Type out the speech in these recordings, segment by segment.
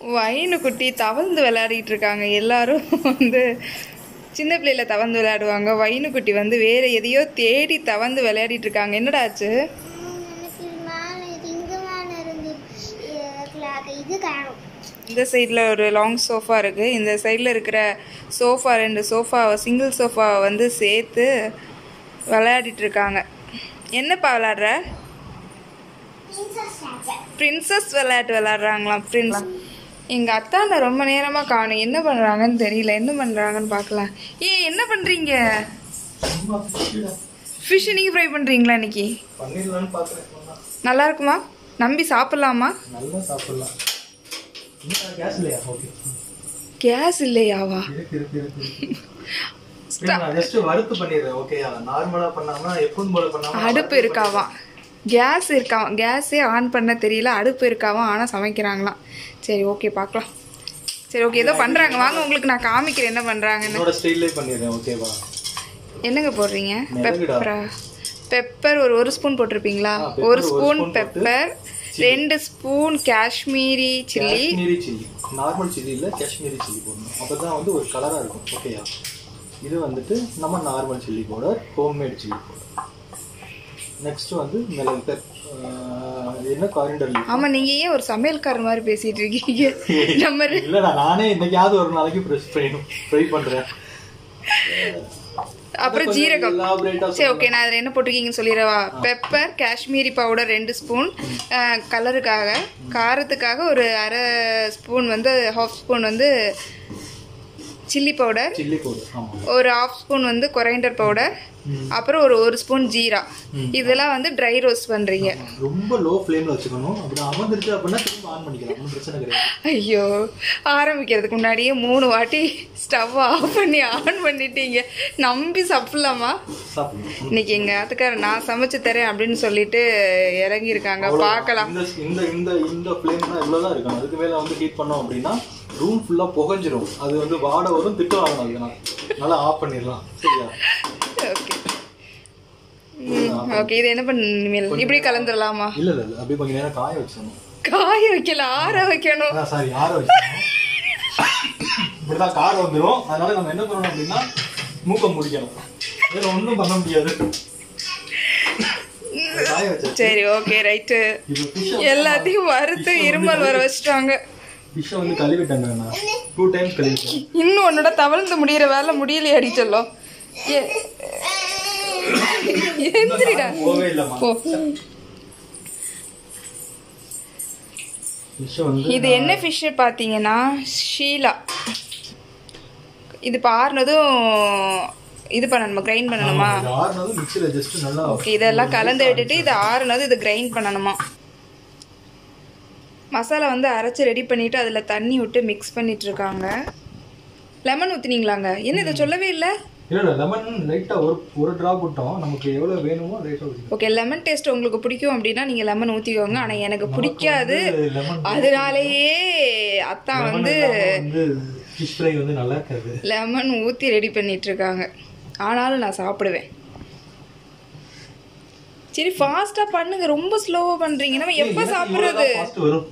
Wine குட்டி தவழ்ந்து விளையாடிட்டு இருக்காங்க எல்லாரும் வந்து சின்ன பிள்ளையில தவழ்ந்து விளையாடுவாங்க வைனு குட்டி வந்து வேற எதையோ தேடி தவழ்ந்து விளையாடிட்டு இருக்காங்க என்னடா ஆச்சு எனக்கு மேலே இது இங்கே மேலே இருந்து அஹ் இது காணும் இந்த சைடில் ஒரு லாங் சோஃபா இருக்குது இந்த சைடில் இருக்கிற சோஃபா ரெண்டு சோஃபா சிங்கிள் சோஃபா வந்து சேர்த்து விளையாடிட்டு இருக்காங்க என்னப்பா விளையாடுற பிரின்சஸ் விளையாட்டு விளையாடுறாங்களாம் பிரின்ஸ் எங்கள் அத்தாண்ட ரொம்ப நேரமாக காணும் என்ன பண்ணுறாங்கன்னு தெரியல என்ன பண்ணுறாங்கன்னு பார்க்கலாம் ஏன் என்ன பண்ணுறீங்க ஃபிஷ் நீங்கள் ஃப்ரை பண்ணுறீங்களா இன்னைக்கு பண்ணிடலாம்னு பார்க்குறேன் நல்லா இருக்குமா நம்பி சாப்பிட்லாமா நல்லா சாப்பிடலாம் இன்னும் கேஸ் இல்லையா ஓகே கேஸ் இல்லையாவா இருக்கு இருக்கு இருக்கு நான் ஜஸ்ட் வறுத்து பண்ணிடுறேன் ஓகேயா நார்மலா பண்ணாம எப்பவும் போல பண்ணாம அடுப்பு இருக்காவா கேஸ் இருக்காவா கேஸே ஆன் பண்ண தெரியல அடுப்பு இருக்காவா ஆனால் சமைக்கிறாங்களாம் சரி ஓகே பார்க்கலாம் சரி ஓகே ஏதோ பண்ணுறாங்க வாங்க உங்களுக்கு நான் காமிக்கிறேன் என்ன பண்ணுறாங்கன்னு என்னோட ஸ்டைல்லே பண்ணிடுறேன் ஓகேவா என்னங்க போடுறீங்க மிளகுடா. பெப்பரா பெப்பர் ஒரு ஒரு ஸ்பூன் போட்டிருப்பீங்களா ஆ, pepper ஒரு ஒரு ஸ்பூன் spoon போட்டு, பெப்பர் ரெண்டு spoon Kashmiri chilli Kashmiri chilli normal chilli இல்ல காஷ்மீரி சில்லி போடணும் அப்பதான் வந்து ஒரு கலரா இருக்கும் ஓகேயா இது வந்துட்டு நம்ம normal chilli powder homemade chilli powder next வந்து மிளகு பெப் ஆஹ், இது என்ன காரிண்டர் ஆமா நீங்க ஏன் ஒரு சமையல்காரர் மாதிரி பேசிட்டு இருக்கீங்க நம்ம ரெ- இல்லடா நானே என்னைக்காவது ஒரு நாளைக்கு ப்ரெஸ் பண்ணணும் ட்ரை பண்றேன் அப்புறம் ஜீரகம் elaborate-ஆ சரி ஓகே நான் அதில் என்ன போட்டிருக்கீங்கன்னு சொல்லிடவா பெப்பர் காஷ்மீரி பவுடர் ரெண்டு ஸ்பூன் கலருக்காக காரத்துக்காக ஒரு அரை ஸ்பூன் வந்து ஹாஃப் ஸ்பூன் வந்து சில்லி பவுடர் சில்லி பவுடர் ஆமா ஒரு ஹாஃப் ஸ்பூன் வந்து கொரைண்டர் பவுடர் அப்புறம் ஒரு ஒரு ஸ்பூன் ஜீரா இதெல்லாம் வந்து ட்ரை ரோஸ்ட் பண்ணுறீங்க ரொம்ப லோ ஃப்ளேம்ல வச்சுக்கணும் அப்படி அமர்ந்துருச்சு அப்படின்னா திரும்ப ஆன் பண்ணிக்கலாம் ஒன்றும் பிரச்சனை கிடையாது ஐயோ ஆரம்பிக்கிறதுக்கு முன்னாடியே மூணு வாட்டி ஸ்டவ் ஆஃப் பண்ணி ஆன் பண்ணிட்டீங்க நம்பி சாப்பிடலாமா சாப்பிடணும் இன்னைக்கு எங்க ஆத்துக்காரர் நான் சமைச்சு தரேன் அப்படின்னு சொல்லிட்டு இறங்கியிருக்காங்க பார்க்கலாம் இந்த இந்த இந்த இந்த ஃப்ளேம்னா இவ்வளவுதான் இருக்கணும் அதுக்கு மேல வந்து ஹீட் பண்ணோம் அப்படின்னா ரூம் ஃபுல்லா புகஞ்சிரும் அது வந்து வாடை வரும் திட்டு வாங்கணும் அதுக்கு நல்லா ஆஃப் பண்ணிடலாம் சரியா ஓகே ஓகே இது என்ன பண்ண இப்படி கலந்துடலாமா இல்ல இல்ல இல்ல அப்படியே கொஞ்ச நேரம் காய வச்சிடணும் காய வைக்கல ஆற வைக்கணும் சாரி ஆற வச்சிடணும் இப்படிதான் காரம் வந்துரும் அதனால நம்ம என்ன பண்ணணும் அப்படின்னா மூக்க முடிக்கணும் வேற ஒண்ணும் பண்ண முடியாது காய வச்சாச்சு சரி ஓகே ரைட்டு இப்போ fish எல்லாத்தையும் வறுத்து இருமல் வர வச்சுட்டாங்க ஃபிஷ்ஷை வந்து கழுவிட்டேங்க நான் டூ டைம்ஸ் கழுவிட்டேன் இன்னும் உன்னோட தவழ்ந்து முடியிற வேலை முடியலையே அடிச்சல்லோ எந்திரிடா போவே இல்லம்மா போ ஃபிஷ்ஷை வந்து இது என்ன ஃபிஷ் பார்த்தீங்கன்னா ஷீலா இது பாருனதும் இது பண்ணணுமா கிரைண்ட் பண்ணணுமா இது ஆறுனதும் மிக்சியில் ஜஸ்ட் நல்லா ஓகே இதெல்லாம் கலந்து விட்டுட்டு இது ஆறுனது இது கிரைண்ட் பண்ணணுமா மசாலா வந்து அரைச்சி ரெடி பண்ணிட்டு அதில் தண்ணி விட்டு மிக்ஸ் பண்ணிட்டு இருக்காங்க லெமன் ஊற்றினீங்களாங்க என்ன இதை சொல்லவே இல்லை இல்ல இல்ல லெமன் லைட்டா ஒரு ஒரு டிராப் விட்டோம் நமக்கு எவ்வளவு வேணுமோ லைட்டா ஊற்றிக்கலாம் ஓகே லெமன் டேஸ்ட் உங்களுக்கு பிடிக்கும் அப்படின்னா நீங்கள் லெமன் ஊற்றிக்கோங்க ஆனால் எனக்கு பிடிக்காது லெமன் அதனாலேயே அத்தான் வந்து வந்து ஃபிஷ் ஃப்ரை வந்து நல்லா இருக்காது லெமன் ஊற்றி ரெடி பண்ணிட்டு இருக்காங்க ஆனாலும் நான் சாப்பிடுவேன் சரி ஃபாஸ்ட்டாக பண்ணுங்க ரொம்ப ஸ்லோவாக பண்ணுறீங்க நம்ம எப்போ சாப்பிட்றது ஃபாஸ்ட் வரும்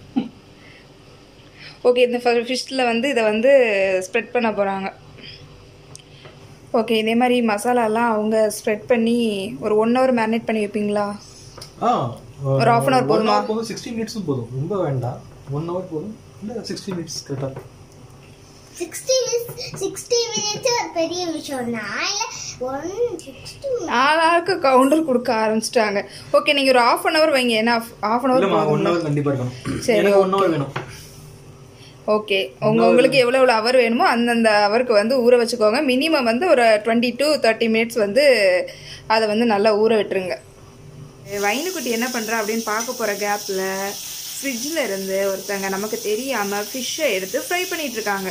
ஓகே இந்த ஃபிஷ்ஷில் வந்து இதை வந்து ஸ்ப்ரெட் பண்ண போகிறாங்க ஓகே இதே மாதிரி மசாலாலாம் அவங்க ஸ்ப்ரெட் பண்ணி ஒரு ஒன் ஹவர் மேரினேட் பண்ணி வைப்பீங்களா ஆ ஒரு half an hour போதுமா? போதும் சிக்ஸ்டி மினிட்ஸும் போதும் ரொம்ப வேண்டாம் ஒன் ஹவர் போதும் இல்லை சிக்ஸ்டி மினிட்ஸ் கரெக்டாக சிக்ஸ்டி மினிட்ஸ் சிக்ஸ்டி மினிட்ஸ் ஒரு பெரிய விஷயம்னா இல்லை ஒன் சிக்ஸ்டி ஆளாருக்கு கவுண்டர் கொடுக்க ஆரம்பிச்சிட்டாங்க ஓகே நீங்கள் ஒரு ஆஃப் அன் ஹவர் வைங்க ஏன்னா ஆஃப் அன் ஹவர் இல்லைம்மா ஒன் ஹவர் கண்டிப்பாக இருக்கணும் சரி, எனக்கு ஒன் ஹவர் வேணும் ஓகே உங்க உங்களுக்கு எவ்வளோ எவ்வளோ அவர் வேணுமோ அந்தந்த அவருக்கு வந்து ஊற வச்சுக்கோங்க மினிமம் வந்து ஒரு டுவெண்ட்டி டு தேர்ட்டி மினிட்ஸ் வந்து அதை வந்து நல்லா ஊற விட்டுருங்க வைனுக்குட்டி என்ன பண்ணுறா அப்படின்னு பார்க்க போகிற கேப்பில் ஃப்ரிட்ஜில் இருந்து ஒருத்தங்க நமக்கு தெரியாமல் ஃபிஷ்ஷை எடுத்து ஃப்ரை பண்ணிட்டு இருக்காங்க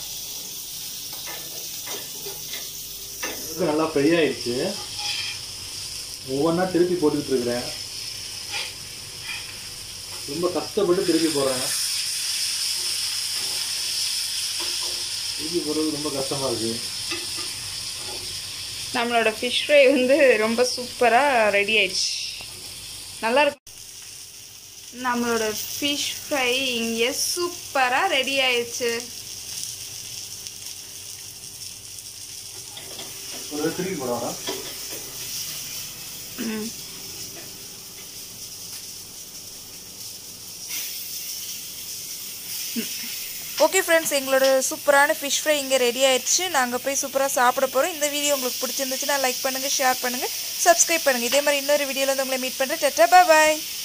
இது நல்லா ஃப்ரை ஆயிடுச்சு ஒவ்வொன்றா திருப்பி போட்டுக்கிட்டு இருக்கிறேன் ரொம்ப கஷ்டப்பட்டு திருப்பி போடுறேன் திருப்பி போடுறது ரொம்ப கஷ்டமா இருக்கு நம்மளோட ஃபிஷ் ஃப்ரை வந்து ரொம்ப சூப்பராக ரெடி ஆயிடுச்சு நல்லா இருக்கு நம்மளோட ஃபிஷ் ஃப்ரை இங்கே சூப்பராக ரெடி ஆயிடுச்சு ஒரு திருப்பி போடாடா ஓகே ஃப்ரெண்ட்ஸ் எங்களோட சூப்பரான ஃபிஷ் ஃப்ரை இங்கே ரெடி ஆயிடுச்சு நாங்கள் போய் சூப்பராக சாப்பிட போகிறோம் இந்த வீடியோ உங்களுக்கு பிடிச்சிருந்துச்சுன்னா லைக் பண்ணுங்கள் ஷேர் பண்ணுங்கள் சப்ஸ்கிரைப் பண்ணுங்கள் இதே மாதிரி இன்னொரு வீடியோவில் வந்து உங்களை மீட் பண்ணுறேன் டட்டா பாய்